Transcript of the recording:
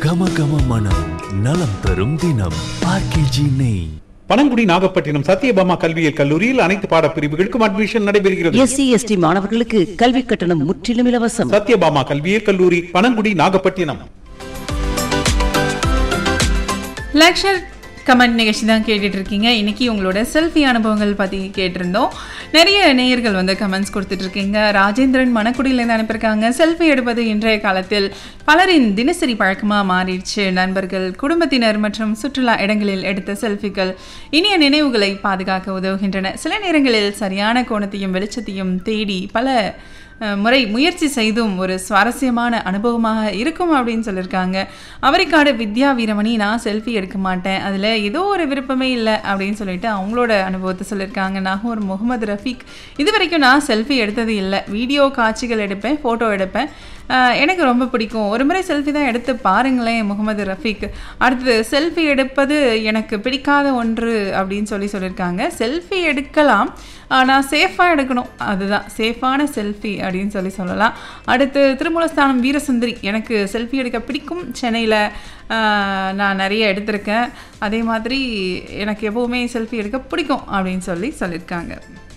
கம கம மனம் நலம் தரும் தினம் ஆர்கேஜி நெய் பனங்குடி நாகப்பட்டினம் சத்யபாமா கல்வியியல் கல்லூரியில் அனைத்து பாடப்பிரிவுகளுக்கும் அட்மிஷன் நடைபெறுகிறது எஸ்சி எஸ்டி மாணவர்களுக்கு கல்வி கட்டணம் முற்றிலும் இலவசம் சத்யபாமா கல்வியியல் கல்லூரி பனங்குடி நாகப்பட்டினம் லக்ஷர் கமெண்ட் நிகழ்ச்சி தான் கேட்டுட்டு இருக்கீங்க இன்னைக்கு உங்களோட செல்ஃபி அனுபவங்கள் பற்றி கேட்டிருந்தோம் நிறைய நேயர்கள் வந்து கமெண்ட்ஸ் கொடுத்துட்டு இருக்கீங்க ராஜேந்திரன் மணக்குடியிலேருந்து அனுப்பியிருக்காங்க செல்ஃபி எடுப்பது இன்றைய காலத்தில் பலரின் தினசரி பழக்கமாக மாறிடுச்சு நண்பர்கள் குடும்பத்தினர் மற்றும் சுற்றுலா இடங்களில் எடுத்த செல்ஃபிகள் இனிய நினைவுகளை பாதுகாக்க உதவுகின்றன சில நேரங்களில் சரியான கோணத்தையும் வெளிச்சத்தையும் தேடி பல அஹ், முறை முயற்சி செய்தும் ஒரு சுவாரஸ்யமான அனுபவமாக இருக்கும் அப்படின்னு சொல்லியிருக்காங்க அவரைக்காடு வித்யா வீரமணி நான் செல்ஃபி எடுக்க மாட்டேன் அதில் ஏதோ ஒரு விருப்பமே இல்லை அப்படின்னு சொல்லிட்டு அவங்களோட அனுபவத்தை சொல்லியிருக்காங்க நாகூர் முகமது ரஃபீக் இது வரைக்கும் நான் செல்ஃபி எடுத்தது இல்லை வீடியோ காட்சிகள் எடுப்பேன் ஃபோட்டோ எடுப்பேன் அஹ், எனக்கு ரொம்ப பிடிக்கும் ஒரு முறை செல்ஃபி தான் எடுத்து பாருங்களேன் முகமது ரஃபீக் அடுத்தது செல்ஃபி எடுப்பது எனக்கு பிடிக்காத ஒன்று அப்படின்னு சொல்லி சொல்லியிருக்காங்க செல்ஃபி எடுக்கலாம் ஆனால் சேஃபாக எடுக்கணும் அதுதான் சேஃபான செல்ஃபி அப்படின்னு சொல்லி சொல்லலாம் அடுத்து திருமூலஸ்தானம் வீரசுந்தரி எனக்கு செல்ஃபி எடுக்க பிடிக்கும் சென்னையில் நான் நிறைய எடுத்திருக்கேன் அதே மாதிரி எனக்கு எப்போவுமே செல்ஃபி எடுக்க பிடிக்கும் அப்படின்னு சொல்லி சொல்லியிருக்காங்க